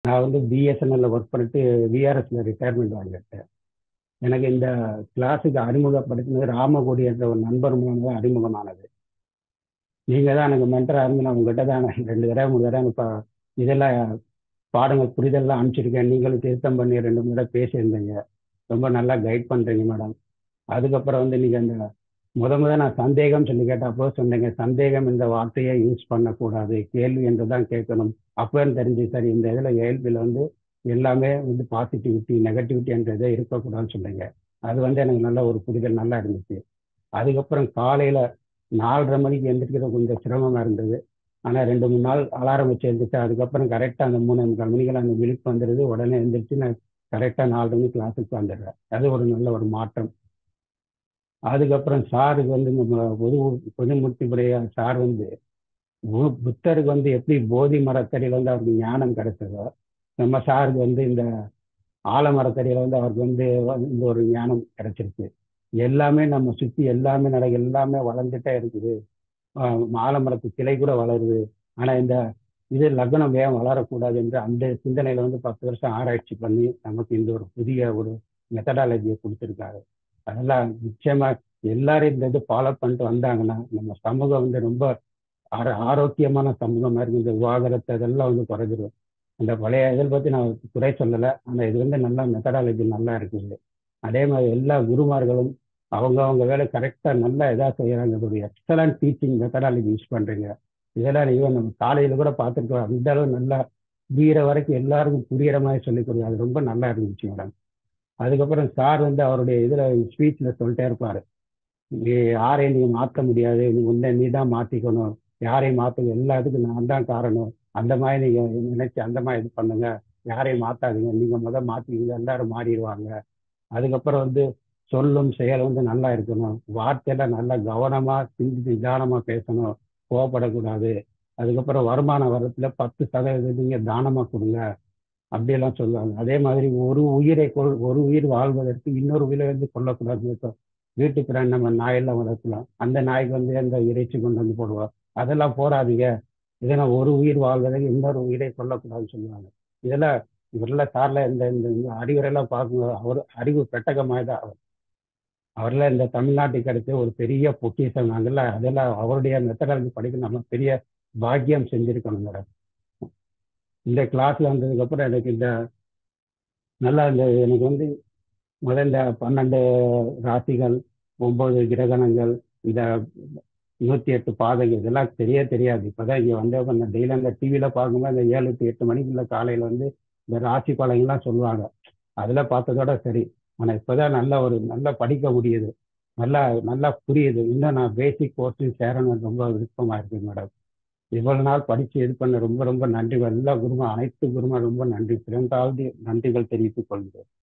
நான் வந்து பிஎஸ்என்எல்ல ஒர்க் பண்ணிட்டு விஆர்எஸ்ல ரிட்டையர்மெண்ட் வாங்கிட்டேன் எனக்கு இந்த கிளாஸுக்கு அறிமுகப்படுத்தினது ராமகோடி என்ற ஒரு நண்பர் மூலம் தான் அறிமுகமானது நீங்கள் தான் எனக்கு மென்டராக இருந்து நான் உங்ககிட்ட தான் ரெண்டு தடவை மூணு தடவை இப்போ இதெல்லாம் பாடங்கள் புரிதல்லாம் அனுப்பிச்சிருக்கேன் நீங்களும் திருத்தம் பண்ணி ரெண்டு மூணு தடவை பேசியிருந்தீங்க ரொம்ப நல்லா கைட் பண்ணுறீங்க மேடம் அதுக்கப்புறம் வந்து நீங்கள் அந்த முத முத நான் சந்தேகம் சொல்லி கேட்டப்போ சொன்னீங்க சந்தேகம் இந்த வார்த்தையை யூஸ் பண்ணக்கூடாது கேள்வி என்று தான் கேட்கணும் அப்போன்னு தெரிஞ்சு சரி இந்த இதில் கேள்வியில் வந்து எல்லாமே வந்து பாசிட்டிவிட்டி நெகட்டிவிட்டி என்ற இதை இருக்கக்கூடாதுன்னு சொன்னீங்க அது வந்து எனக்கு நல்ல ஒரு புரிதல் நல்லா இருந்துச்சு அதுக்கப்புறம் காலையில் நாலரை மணிக்கு எந்திரிக்கிறது கொஞ்சம் சிரமமாக இருந்தது ஆனால் ரெண்டு மூணு நாள் அலாரம் வச்சு எழுந்திரிச்சு அதுக்கப்புறம் கரெக்டாக அந்த மூணு முக்கால் மணிக்கு அந்த விழிப்பு வந்துடுது உடனே எழுந்திரிச்சு நான் கரெக்டாக நாலு மணிக்கு கிளாஸுக்கு வந்துடுறேன் அது ஒரு நல்ல ஒரு மாற்றம் அதுக்கப்புறம் சாருக்கு வந்து நம்ம பொது பொதுமுத்திமுறைய சார் வந்து பு- புத்தருக்கு வந்து எப்படி போதி மரத்தடியில் வந்து அவருக்கு ஞானம் கிடைச்சதோ நம்ம சாருக்கு வந்து இந்த ஆலமரத்தடியில் வந்து அவருக்கு வந்து இந்த ஒரு ஞானம் கிடைச்சிருக்கு எல்லாமே நம்ம சுற்றி எல்லாமே நட எல்லாமே வளர்ந்துட்டே இருக்குது ஆஹ் ஆலமரத்து கிளை கூட வளருது ஆனால் இந்த இது லக்னம் ஏன் வளரக்கூடாது என்று அந்த சிந்தனையில வந்து பத்து வருஷம் ஆராய்ச்சி பண்ணி நமக்கு இந்த ஒரு புதிய ஒரு மெத்தடாலஜியை கொடுத்துருக்காரு அதெல்லாம் நிச்சயமா எல்லாரும் இந்த இது ஃபாலோ பண்ணிட்டு வந்தாங்கன்னா நம்ம சமூகம் வந்து ரொம்ப ஆர ஆரோக்கியமான சமூகமா இருக்கு இந்த விவாகரத்து அதெல்லாம் வந்து குறைஞ்சிரும் அந்த பழைய இதில் பற்றி நான் குறை சொல்லலை ஆனால் இது வந்து நல்லா மெத்தடாலஜி நல்லா இருக்குது அதே மாதிரி எல்லா குருமார்களும் அவங்க அவங்க வேலை கரெக்டாக நல்லா இதாக செய்கிறாங்க ஒரு எக்ஸலண்ட் டீச்சிங் மெத்தடாலஜி யூஸ் பண்ணுறீங்க இதெல்லாம் ஈவன் நம்ம காலையில் கூட பார்த்துருக்கோம் அந்த அளவு நல்லா புரியிற வரைக்கும் எல்லாருக்கும் புரியிற மாதிரி சொல்லிக் கொடுங்க அது ரொம்ப நல்லா இருந்துச்சு மேடம் அதுக்கப்புறம் சார் வந்து அவருடைய இதில் ஸ்பீச்சில் சொல்லிட்டே இருப்பார் நீ யாரையும் நீ மாற்ற முடியாது நீ உன்னை நீ தான் மாற்றிக்கணும் யாரையும் மாற்றுங்க எல்லாத்துக்கும் நான் தான் காரணம் அந்த மாதிரி நீங்கள் நினைச்சு அந்த மாதிரி இது பண்ணுங்க யாரையும் மாற்றாதீங்க நீங்கள் முதல் மாற்றிக்கிங்க எல்லாரும் மாறிடுவாங்க அதுக்கப்புறம் வந்து சொல்லும் செயல் வந்து நல்லா இருக்கணும் வார்த்தையில நல்லா கவனமாக சிந்திச்சு நிதானமாக பேசணும் கோவப்படக்கூடாது அதுக்கப்புறம் வருமான வரத்துல பத்து சதவீதம் நீங்கள் தானமாக கொடுங்க அப்படியெல்லாம் சொல்லுவாங்க அதே மாதிரி ஒரு உயிரை கொள் ஒரு உயிர் வாழ்வதற்கு இன்னொரு உயிரை வந்து கொல்லக்கூடாது இப்போ வீட்டுக்கு ரெண்டு நம்ம நாயெல்லாம் வளர்க்கலாம் அந்த நாய்க்கு வந்து அந்த இறைச்சி கொண்டு வந்து போடுவோம் அதெல்லாம் போடாதீங்க இதெல்லாம் ஒரு உயிர் வாழ்வதற்கு இன்னொரு உயிரை கொல்லக்கூடாதுன்னு சொல்லுவாங்க இதெல்லாம் இவரெல்லாம் சார்ல இந்த இந்த இந்த அறிவுரையெல்லாம் பார்க்கும்போது அவர் அறிவு பெட்டகமாக தான் அவர் அவரெல்லாம் இந்த தமிழ்நாட்டுக்கு கிடைச்ச ஒரு பெரிய பொக்கிஷம் நாங்கள்லாம் அதெல்லாம் அவருடைய மெத்தடாலஜி படிக்க நம்ம பெரிய பாக்கியம் செஞ்சிருக்கணும் மேடம் இந்த கிளாஸ்ல வந்ததுக்கப்புறம் எனக்கு இந்த நல்லா இந்த எனக்கு வந்து முதல்ல இந்த பன்னெண்டு ராசிகள் ஒன்பது கிரகணங்கள் இந்த நூற்றி எட்டு பாதைகள் இதெல்லாம் தெரிய தெரியாது இப்போதான் இங்கே வந்து கொஞ்சம் டெய்லி அந்த டிவியில் பார்க்கும்போது அந்த ஏழு டு எட்டு மணிக்குள்ள காலையில் வந்து இந்த ராசி பலங்கள்லாம் சொல்லுவாங்க அதில் பார்த்ததோட சரி ஆனால் இப்போதான் நல்ல ஒரு நல்லா படிக்க முடியுது நல்லா நல்லா புரியுது இன்னும் நான் பேசிக் கோர்ஸையும் சேரணும் ரொம்ப விருப்பமாக இருக்கு மேடம் இவ்வளவு நாள் படித்து இது பண்ண ரொம்ப ரொம்ப நன்றி எல்லா குருமா அனைத்து குருமா ரொம்ப நன்றி பிறந்தாவது நன்றிகள் தெரிவித்துக் கொள்கிறேன்